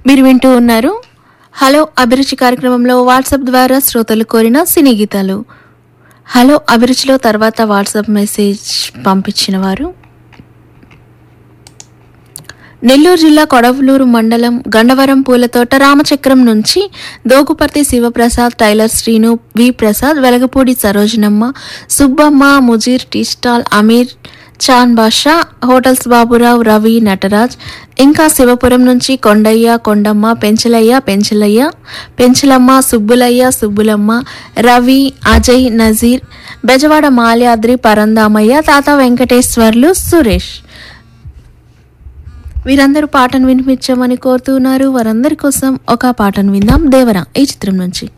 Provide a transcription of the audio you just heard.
మీరు వింటూ ఉన్నారు హలో అభిరుచి కార్యక్రమంలో వాట్సాప్ ద్వారా శ్రోతలు కోరిన సినీ గీతాలు హలో అభిరుచిలో తర్వాత వాట్సాప్ మెసేజ్ పంపించిన వారు నెల్లూరు జిల్లా కొడవలూరు మండలం గండవరం పూలతోట రామచక్రం నుంచి Doguparthi Sivaprasad tailor Srinu V Prasad Velagapudi Sarojanamma Subbamma Mujeer tea stall Ameer Khan Basha hotels Baburao Ravi Nataraj ఇంకా శివపురం నుంచి కొండయ్య కొండమ్మ పెంచలయ్య పెంచలయ్య పెంచలమ్మ సుబ్బులయ్య సుబ్బులమ్మ రవి అజయ్ నజీర్ బెజవాడ మాల్యాద్రి పరందామయ్య తాత వెంకటేశ్వర్లు సురేష్ వీరందరూ పాటను వినిపించమని కోరుతున్నారు వారందరి కోసం ఒక పాటను విందాం దేవరా ఈ చిత్రం నుంచి